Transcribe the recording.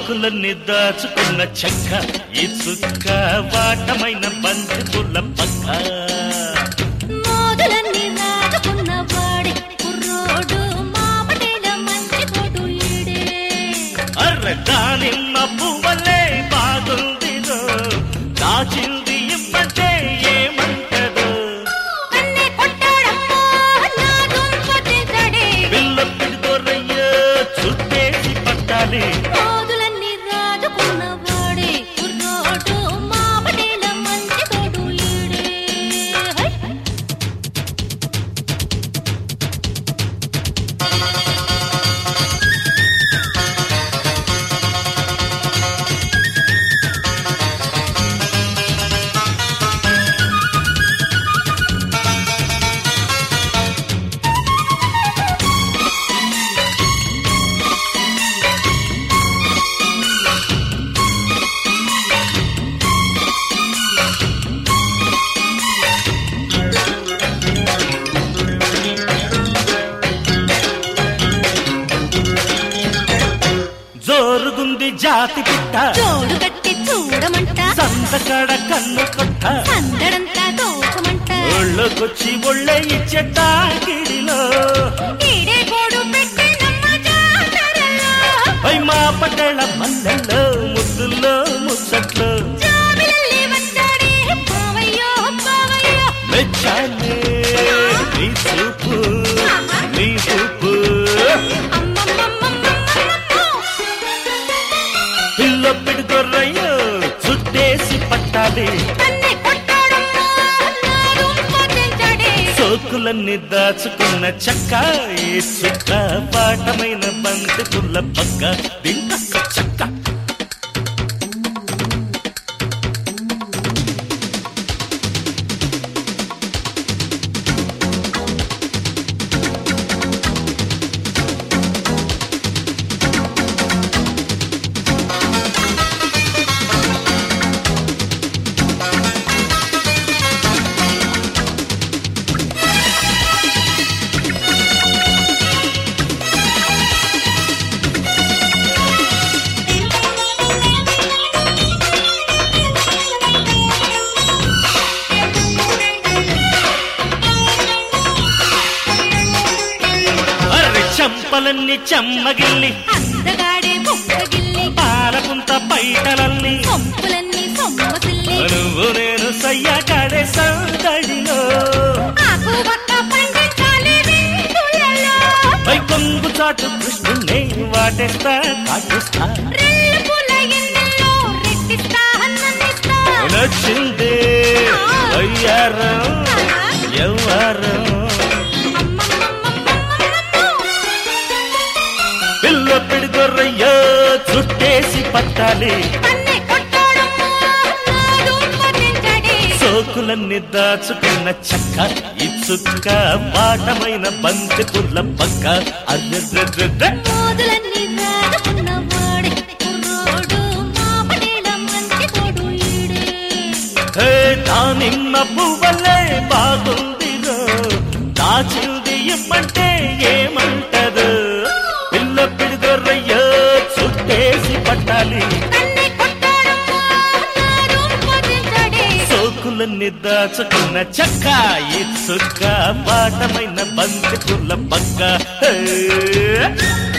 సోకులన్నీ దాచుకున్న చెక్క ఈ చుక్క వాటమైన బంతి పుల్ల పక్క మోదులన్నీ రాజుకున్న వాడే కుర్రోడు మామడేల మంచి తోడు ఈడే అర్ర దానిమ్మ పువ్వలే బాగుందిదో దాచింది ఇవ్వంటే ఏమంటదో కన్నే కొట్టాడమ్మో నా దుంప తింటాడే పిల్ల పిడిదొరయ్య చుట్టేసి పట్టాలి మోదులన్నీ రాజుకున్న వాడే కుర్రోడు మామడేల మంచి తోడు ఈడే హై! జోరుగుంది జాతి పిట్ట జోడు కట్టి చూడమంట సంతకడ కన్ను కొట్ట అందడంతా దోచమంట ఒళ్ళకొచ్చి ఒళ్ళే ఇచ్చే తాకిడిలో ఈడే కోడు పెట్టినమ్మ జాతరలో పై మా పటేళ మల్లెల్లో ముద్దుల్లో ముచ్చట్లో జాబిలల్లి వచ్చాడే బావయ్యో బావయ్యో మెచ్చానే నీ చూపు నీ చూపు అమ్మమ్మమ్మమ్మమ్మమ్మమ్మో. పిల్ల పిడిగొర్రయ్యో చుట్టేసి పట్టాలి కన్నె కొట్టాడమ్మో, నా దుంప తింటాడే. సోకులన్నీ దాచుకున్న చక్క ఈ చుక్క పాటమైన బంతి పుల్ల పక్క దింక చక్క అర్రి చంపలన్నీ చెమ్మగిల్లి అందగాడే బొక్కగిల్లి, పాలకుంత పైటలన్నీ సొంపులన్నీ సొమ్మసిల్లి, నువ్వు నేను సయ్యాకాడే సందడిలో ఆకు వక్క పండించాలి విందులలో. పై కొంగు చాటు కృష్ణుణ్ణి వాటేస్తా కాటేస్తా రెల్లు పూల ఎన్నెల్లో రెట్టిస్తా అన్నమిస్తా. నచ్చిందే అయ్యారం ఎవ్వరం అమ్మమ్మమ్మమ్మమ్మమ్మమ్మో. పిల్ల పిడిగొర్రయ్యో చుట్టేసి పట్టాలి కన్నె కొట్టాడమ్మో, నా దుంప తింటాడే. సోకులన్నీ దాచుకున్న చక్క ఈ చుక్క పాటమైన బంతి పుల్ల పక్క అర్రెర్రెర్రెర్రె. మోదులన్నీ రాజుకున్న వాడే కుర్రోడు మామడేల మంచి తోడు ఈడే హే దానిమ్మ పువ్వలే బాగుందిరో దాచింది ఇమ్మంటే ఏమంటదు పిల్ల పిడిగొర్రయ్యో చుట్టేసి పట్టాలి కన్నె కొట్టాడమ్మో, నా దుంప తింటాడే. సోకులన్నీ దాచుకున్న చక్క ఈ చుక్క పాటమైన బంతి పుల్ల పక్క హే